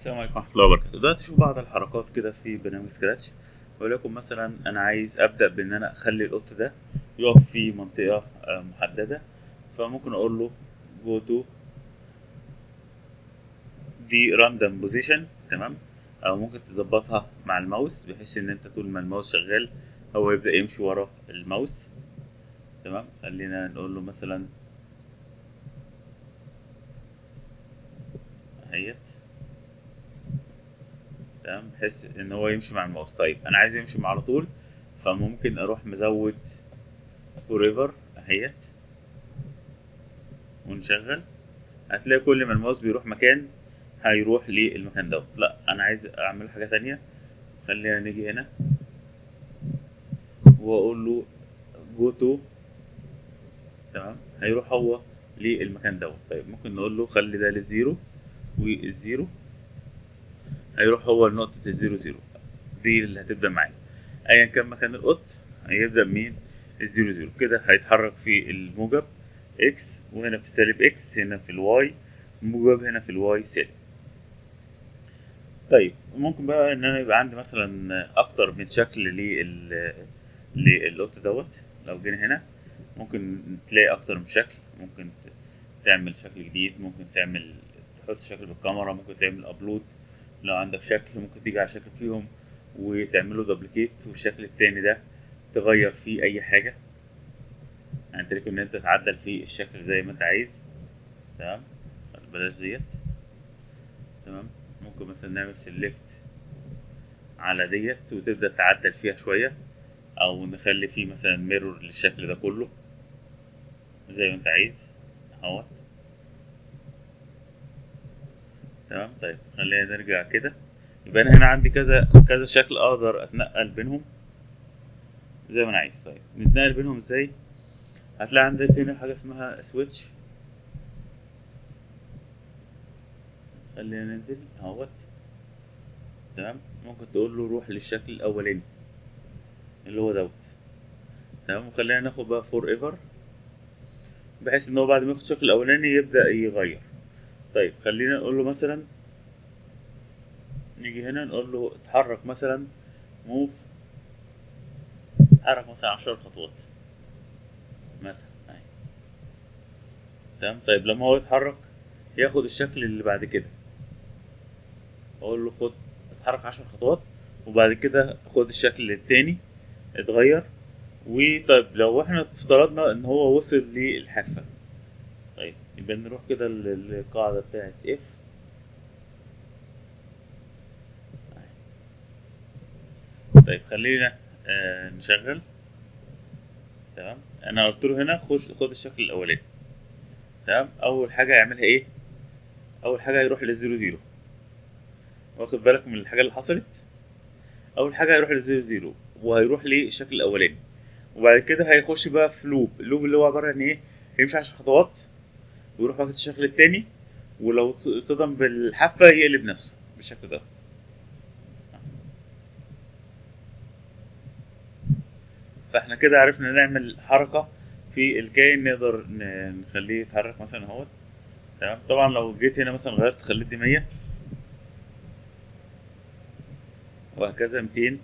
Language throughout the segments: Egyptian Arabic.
السلام عليكم ورحمة الله وبركاته دلوقتي اشوف بعض الحركات كده في برنامج سكراتش ولكن مثلا انا عايز ابدا بان انا اخلي القط ده يقف في منطقة آه، محددة فممكن اقول له جو تو دي راندوم بوزيشن تمام او ممكن تظبطها مع الماوس بحيث ان انت طول ما الماوس شغال هو يبدا يمشي ورا الماوس تمام خلينا نقول له مثلا اهيت تمام بحيث ان هو يمشي مع الماوس طيب انا عايز يمشي مع على طول فممكن اروح مزود فوريفر اهيت ونشغل هتلاقي كل ما الماوس بيروح مكان هيروح للمكان دوت لا انا عايز اعمل حاجه تانية خلينا نيجي هنا واقول له جو تو تمام هيروح هو للمكان دوت طيب ممكن نقول له خلي ده للزيرو والزيرو هيروح هو لنقطة الزيرو زيرو دي اللي هتبدأ معايا أيا كان مكان القط هيبدأ مين الزيرو زيرو كده هيتحرك في الموجب اكس وهنا في السالب اكس هنا في الواي موجب هنا في الواي سالب طيب ممكن بقى ان انا يبقى عندي مثلا اكتر من شكل لل للقط دوت لو جينا هنا ممكن تلاقي اكتر من شكل ممكن تعمل شكل جديد ممكن تعمل تحط شكل بالكاميرا ممكن تعمل ابلود لو عندك شكل ممكن تيجي على شكل فيهم وتعمله دوبليكيت والشكل التاني ده تغير فيه اي حاجة يعني تريك ان انت تعدل فيه الشكل زي ما انت عايز تمام بلاش ديت تمام ممكن مثلا نعمل سيلكت على ديت وتبدأ تعدل فيها شوية او نخلي فيه مثلا ميرور للشكل ده كله زي ما انت عايز اهوت تمام طيب خلينا نرجع كده يبقى انا هنا عندي كذا كذا شكل اقدر اتنقل بينهم زي ما انا عايز طيب نتنقل بينهم ازاي هتلاقي عندك هنا حاجه اسمها سويتش خلينا ننزل اهوت تمام ممكن تقول له روح للشكل الاولاني اللي هو دوت تمام وخلينا ناخد بقى فور ايفر بحيث ان هو بعد ما ياخد الشكل الاولاني يبدا يغير طيب خلينا نقول له مثلا نيجي هنا نقول له اتحرك مثلا موف اتحرك مثلا عشر خطوات مثلا اهي تمام طيب لما هو يتحرك ياخد الشكل اللي بعد كده اقول له خد اتحرك عشر خطوات وبعد كده خد الشكل التاني اتغير وطيب لو احنا افترضنا ان هو وصل للحافة طيب يبقى نروح كده للقاعدة بتاعت اف طيب خلينا آه نشغل تمام انا قلت له هنا خش خد الشكل الاولاني تمام اول حاجة هيعملها ايه اول حاجة هيروح للزيرو زيرو واخد بالك من الحاجة اللي حصلت اول حاجة هيروح للزيرو زيرو وهيروح للشكل الاولاني وبعد كده هيخش بقى في لوب اللوب اللي هو عبارة عن ايه يمشي عشر خطوات ويروح واخد الشكل التاني ولو اصطدم بالحافة يقلب نفسه بالشكل دوت فاحنا كده عرفنا نعمل حركة في الكائن نقدر ن- نخليه يتحرك مثلا اهوت تمام طبعا لو جيت هنا مثلا غيرت خليت دي مية وهكذا ميتين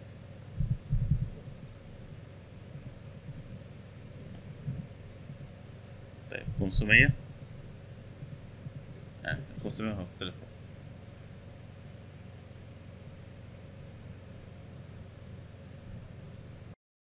طيب خمسمية خمسمية هو اختلف